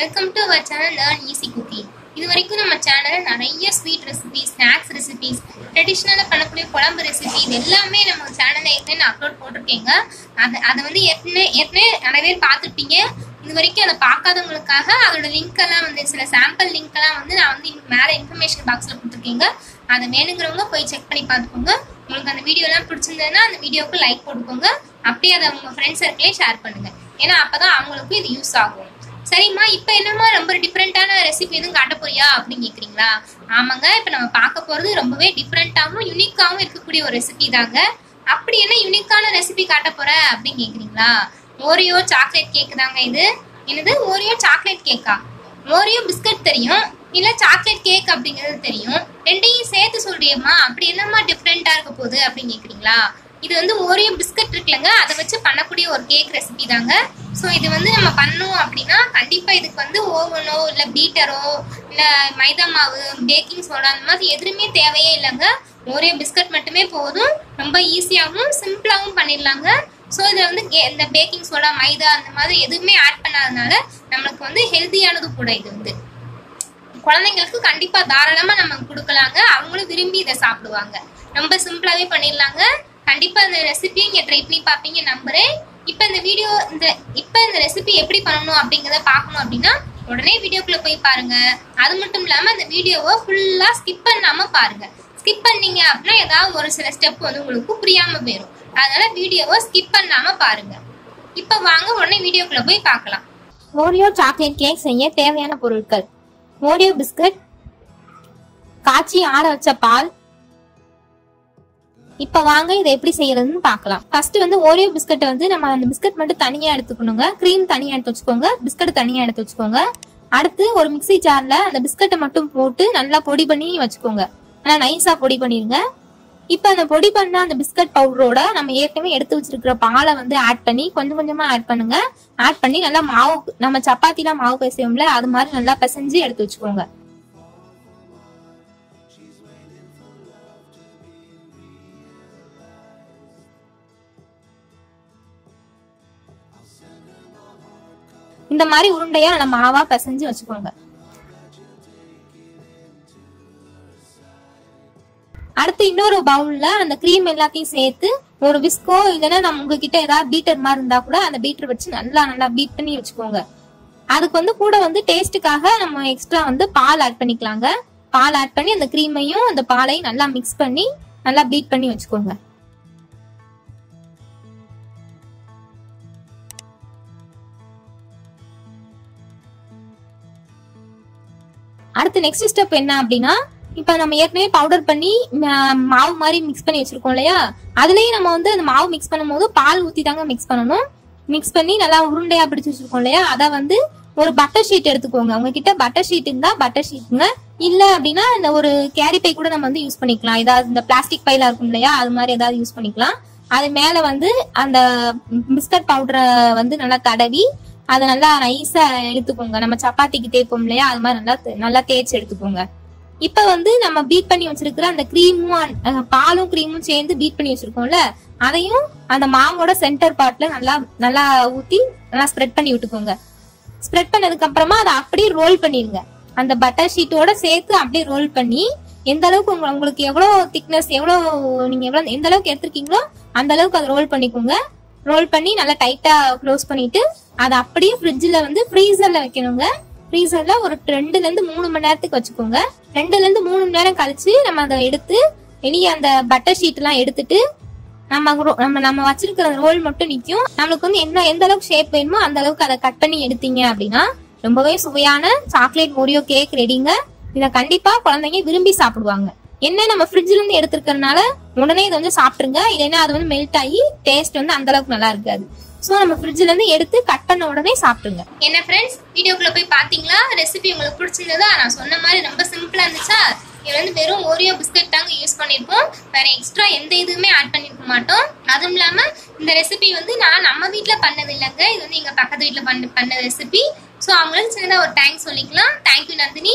welcome to our channel learn easy cooking இது வரைக்கும் நம்ம சேனலில் நிறைய ஸ்வீட் ரெசிபி ஸ்நாக்ஸ் ரெசிபிஸ் ட்ரெடிஷ்னலாக பண்ணக்கூடிய குழம்பு ரெசிபி இது எல்லாமே நம்ம சேனலில் ஏற்கனவே அப்லோட் போட்டிருக்கேங்க அதை அதை வந்து ஏற்கனவே ஏற்கனவே நிறைய பேர் பார்த்துருப்பீங்க இது வரைக்கும் அதை பார்க்காதவங்களுக்காக அதோட லிங்க் எல்லாம் வந்து சில சாம்பிள் லிங்க் எல்லாம் வந்து நான் வந்து மேலே இன்ஃபர்மேஷன் பாக்ஸில் கொடுத்துருக்கீங்க அதை வேணுங்கிறவங்க போய் செக் பண்ணி பார்த்துக்கோங்க உங்களுக்கு அந்த வீடியோ எல்லாம் பிடிச்சிருந்ததுன்னா அந்த வீடியோவுக்கு லைக் போட்டுக்கோங்க அப்படியே அதை உங்க ஃப்ரெண்ட்ஸ் சர்க்கிளே ஷேர் பண்ணுங்க ஏன்னா அப்பதான் அவங்களுக்கும் இது யூஸ் ஆகும் சரிம்மா இப்போ என்னம்மா ரொம்ப டிஃப்ரெண்ட்டான ரெசிபி எதுவும் காட்ட போறியா அப்படின்னு கேட்குறீங்களா ஆமாங்க இப்போ நம்ம பார்க்க போகிறது ரொம்பவே டிஃப்ரெண்ட்டாகவும் யூனிக்காகவும் இருக்கக்கூடிய ஒரு ரெசிபி தாங்க அப்படி என்ன யூனிக்கான ரெசிபி காட்ட போற அப்படின்னு கேட்குறீங்களா ஓரியோ சாக்லேட் கேக் தாங்க இது என்னது ஓரியோ சாக்லேட் கேக்கா ஓரியோ பிஸ்கட் தெரியும் இல்ல சாக்லேட் கேக் அப்படிங்கிறது தெரியும் ரெண்டையும் சேர்த்து சொல்றியம்மா அப்படி என்னம்மா டிஃப்ரெண்டா இருக்க போகுது அப்படின்னு கேக்குறீங்களா இது வந்து ஓரியோ பிஸ்கட் இருக்குல்லங்க அதை வச்சு பண்ணக்கூடிய ஒரு கேக் ரெசிபி தாங்க ஸோ இது வந்து நம்ம பண்ணோம் அப்படின்னா கண்டிப்பா இதுக்கு வந்து ஓவனோ இல்ல பீட்டரோ இல்ல மைதா மாவு பேக்கிங் சோடா அந்த மாதிரி எதுவுமே தேவையே இல்லைங்க ஓரியோ பிஸ்கட் மட்டுமே போதும் ரொம்ப ஈஸியாகவும் சிம்பிளாகவும் பண்ணிடலாங்க ஸோ இதில் வந்து கே- இந்த பேக்கிங் சோடா மைதா அந்த மாதிரி எதுவுமே ஆட் பண்ணாதனால நம்மளுக்கு வந்து ஹெல்த்தியானது கூட இது வந்து குழந்தைங்களுக்கு கண்டிப்பா தாராளமா நம்ம கொடுக்கலாங்க அவங்களும் விரும்பி இதை சாப்பிடுவாங்க ரொம்ப சிம்பிளாவே பண்ணிடலாங்க கண்டிப்பா இந்த ரெசிபியை நீங்க ட்ரை பண்ணி பார்ப்பீங்க நம்புறேன் இப்போ இந்த வீடியோ இந்த இப்போ இந்த ரெசிபி எப்படி பண்ணணும் அப்படிங்கிறத பார்க்கணும் அப்படின்னா உடனே வீடியோக்குள்ள போய் பாருங்க அது மட்டும் இல்லாம இந்த வீடியோவை ஃபுல்லா ஸ்கிப் பண்ணாம பாருங்க ஸ்கிப் பண்ணீங்க அப்படின்னா ஏதாவது ஒரு சில ஸ்டெப் வந்து உங்களுக்கு புரியாம போயிடும் அதனால வீடியோவை ஸ்கிப் பண்ணாம பாருங்க இப்போ வாங்க உடனே வீடியோக்குள்ள போய் பார்க்கலாம் ஓரியோ சாக்லேட் கேக் செய்ய தேவையான பொருட்கள் ஓரியோ பிஸ்கட் காய்ச்சி ஆற வச்ச பால் இப்ப வாங்க இதை எப்படி செய்யறதுன்னு பார்க்கலாம் ஃபர்ஸ்ட் வந்து ஓரியோ பிஸ்கட்டை வந்து நம்ம அந்த பிஸ்கட் மட்டும் தனியா எடுத்துக்கணுங்க க்ரீம் தனியா எடுத்து வச்சுக்கோங்க பிஸ்கட் தனியா எடுத்து வச்சுக்கோங்க அடுத்து ஒரு மிக்ஸி ஜார்ல அந்த பிஸ்கட்டை மட்டும் போட்டு நல்லா பொடி பண்ணி வச்சுக்கோங்க ஆனா நைஸா பொடி பண்ணிருங்க இப்ப அந்த பொடி பண்ண அந்த பிஸ்கட் பவுடரோட நம்ம ஏற்கனவே எடுத்து வச்சிருக்கிற பாலை வந்து ஆட் பண்ணி கொஞ்சம் கொஞ்சமா ஆட் பண்ணுங்க ஆட் பண்ணி நல்லா மாவு நம்ம சப்பாத்திலாம் மாவு பிசைவோம்ல அது மாதிரி நல்லா பிசைஞ்சு எடுத்து வச்சுக்கோங்க இந்த மாதிரி உருண்டையா நல்லா மாவா பிசைஞ்சு வச்சுக்கோங்க அடுத்து இன்னொரு பவுல்ல அந்த க்ரீம் எல்லாத்தையும் சேர்த்து ஒரு விஸ்கோ இல்லைன்னா நம்ம உங்ககிட்ட ஏதாவது பீட்டர் மாதிரி இருந்தா கூட அந்த பீட்டர் வச்சு நல்லா நல்லா பீட் பண்ணி வச்சுக்கோங்க அதுக்கு வந்து கூட வந்து டேஸ்ட்டுக்காக நம்ம எக்ஸ்ட்ரா வந்து பால் ஆட் பண்ணிக்கலாங்க பால் ஆட் பண்ணி அந்த க்ரீமையும் அந்த பாலையும் நல்லா மிக்ஸ் பண்ணி நல்லா பீட் பண்ணி வச்சுக்கோங்க அடுத்து நெக்ஸ்ட் ஸ்டெப் என்ன அப்படின்னா இப்ப நம்ம ஏற்கனவே பவுடர் பண்ணி ம- மாவு மாதிரி மிக்ஸ் பண்ணி வச்சிருக்கோம் இல்லையா அதுலயும் நம்ம வந்து அந்த மாவு மிக்ஸ் பண்ணும்போது பால் ஊத்தி தாங்க மிக்ஸ் பண்ணணும் மிக்ஸ் பண்ணி நல்லா உருண்டையா பிடிச்சு வச்சிருக்கோம் இல்லையா அதை வந்து ஒரு பட்டர் ஷீட் எடுத்துக்கோங்க உங்ககிட்ட பட்டர் ஷீட் இருந்தா பட்டர் ஷீட்டுங்க இல்ல அப்படின்னா இந்த ஒரு கேரி பை கூட நம்ம வந்து யூஸ் பண்ணிக்கலாம் ஏதாவது இந்த பிளாஸ்டிக் பைல இருக்கும் இல்லையா அது மாதிரி ஏதாவது யூஸ் பண்ணிக்கலாம் அது மேல வந்து அந்த பிஸ்கட் பவுடரை வந்து நல்லா தடவி அதை நல்லா நைஸா எடுத்துக்கோங்க நம்ம சப்பாத்திக்கு தேய்ப்போம் இல்லையா அது மாதிரி நல்லா தே- நல்லா தேய்ச்சி எடுத்துக்கோங்க இப்ப வந்து நம்ம பீட் பண்ணி வச்சிருக்கிற அந்த க்ரீமும் பாலும் க்ரீமும் சேர்ந்து பீட் பண்ணி வச்சிருக்கோம்ல அதையும் அந்த மாவோட சென்டர் பார்ட்ல நல்லா நல்லா ஊத்தி நல்லா ஸ்ப்ரெட் பண்ணி விட்டுக்கோங்க ஸ்ப்ரெட் பண்ணதுக்கு அப்புறமா அதை அப்படியே ரோல் பண்ணிருங்க அந்த பட்டர் ஷீட்டோட சேர்த்து அப்படியே ரோல் பண்ணி எந்த அளவுக்கு உங்க- உங்களுக்கு எவ்வளவு திக்னஸ் எவ்வளவு நீங்க எவ்வளவு எந்த அளவுக்கு எடுத்திருக்கீங்களோ அந்த அளவுக்கு அதை ரோல் பண்ணிக்கோங்க ரோல் பண்ணி நல்லா டைட்டா க்ளோஸ் பண்ணிட்டு அதை அப்படியே ஃப்ரிட்ஜ்ல வந்து ஃப்ரீசர்ல வைக்கணுங்க ஃப்ரீசர்ல ஒரு ரெண்டுல இருந்து மூணு மணி நேரத்துக்கு வச்சுக்கோங்க ரெண்டுல இருந்து மூணு மணி நேரம் கழிச்சு நம்ம அதை எடுத்து வெளியே அந்த பட்டர் ஷீட் எல்லாம் எடுத்துட்டு நம்ம ro- நம்ம நம்ம வச்சிருக்கிற ரோல் மட்டும் நிக்கும் நம்மளுக்கு வந்து என்ன எந்த அளவுக்கு ஷேப் வேணுமோ அந்த அளவுக்கு அதை கட் பண்ணி எடுத்தீங்க அப்படின்னா ரொம்பவே சுவையான சாக்லேட் ஓரியோ கேக் ரெடிங்க இத கண்டிப்பா குழந்தைங்க விரும்பி சாப்பிடுவாங்க என்ன நம்ம ஃப்ரிட்ஜ்ல இருந்து எடுத்துருக்கறனால உடனே இதை வந்து சாப்பிட்டுருங்க இல்லைன்னா அது வந்து மெல்ட் ஆகி டேஸ்ட் வந்து அந்த அளவுக்கு நல்லா இருக்காது சோ நம்ம ஃப்ரிட்ஜ்ல இருந்து எடுத்து கட் பண்ண உடனே சாப்பிட்டுருங்க என்ன ஃப்ரெண்ட்ஸ் வீடியோக்குள்ள போய் பாத்தீங்களா ரெசிபி உங்களுக்கு பிடிச்சிருந்ததா நான் சொன்ன மாதிரி ரொம்ப சிம்பிளா இருந்துச்சா இது வந்து வெறும் ஓரியோ பிஸ்கட் தாங்க யூஸ் பண்ணிருப்போம் வேற எக்ஸ்ட்ரா எந்த இதுவுமே ஆட் பண்ணிருக்க மாட்டோம் அதுவும் இல்லாம இந்த ரெசிபி வந்து நான் நம்ம வீட்ல பண்ணது இல்லைங்க இது வந்து எங்க பக்கத்து வீட்ல பண்ண பண்ண ரெசிபி ஸோ அவங்களுக்கு சின்னதா ஒரு தேங்க்ஸ் சொல்லிக்கலாம் தேங்க்யூ நந்தினி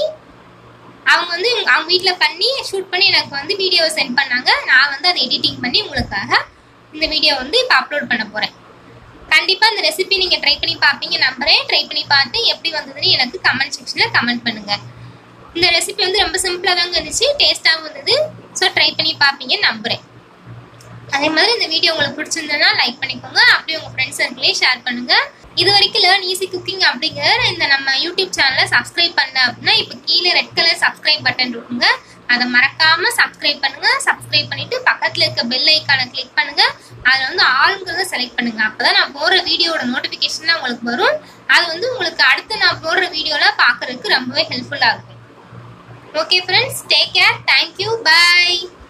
அவங்க வந்து இவங்க- அவங்க வீட்ல பண்ணி ஷூட் பண்ணி எனக்கு வந்து வீடியோ சென்ட் பண்ணாங்க நான் வந்து அதை எடிட்டிங் பண்ணி உங்களுக்காக இந்த வீடியோ வந்து இப்போ அப்லோட் பண்ண போறேன் கண்டிப்பா இந்த ரெசிபி நீங்க ட்ரை பண்ணி பார்ப்பீங்க நம்புறேன் ட்ரை பண்ணி பார்த்து எப்படி வந்ததுன்னு எனக்கு கமெண்ட் செக்ஷன்ல கமெண்ட் பண்ணுங்க இந்த ரெசிபி வந்து ரொம்ப சிம்பிளா தாங்க இருந்துச்சு டேஸ்டாகவும் இருந்தது ஸோ ட்ரை பண்ணி பார்ப்பீங்க நம்புறேன் அதே மாதிரி இந்த வீடியோ உங்களுக்கு பிடிச்சிருந்ததுன்னா லைக் பண்ணிக்கோங்க அப்படியே உங்க ஃப்ரெண்ட்ஸ் சர்க்கிளே ஷேர் பண்ணுங்க இது வரைக்கும் லேர்ன் ஈஸி குக்கிங் அப்படிங்கிற இந்த நம்ம யூடியூப் சேனலை சப்ஸ்கிரைப் பண்ண அப்படின்னா இப்போ கீழே ரெட் கலர் சப்ஸ்கிரைப் பட்டன் இருக்குங்க அதை மறக்காம சப்ஸ்கிரைப் பண்ணுங்க சப்ஸ்கிரைப் பண்ணிட்டு பக்கத்துல இருக்க பெல் ஐக்கானை கிளிக் பண்ணுங்க அதுல வந்து ஆளுங்கிறத செலக்ட் பண்ணுங்க அப்பதான் நான் போடுற வீடியோட நோட்டிபிகேஷன் உங்களுக்கு வரும் அது வந்து உங்களுக்கு அடுத்து நான் போடுற வீடியோல பாக்குறதுக்கு ரொம்பவே ஹெல்ப்ஃபுல்லா இருக்கும் okay friends take care thank you by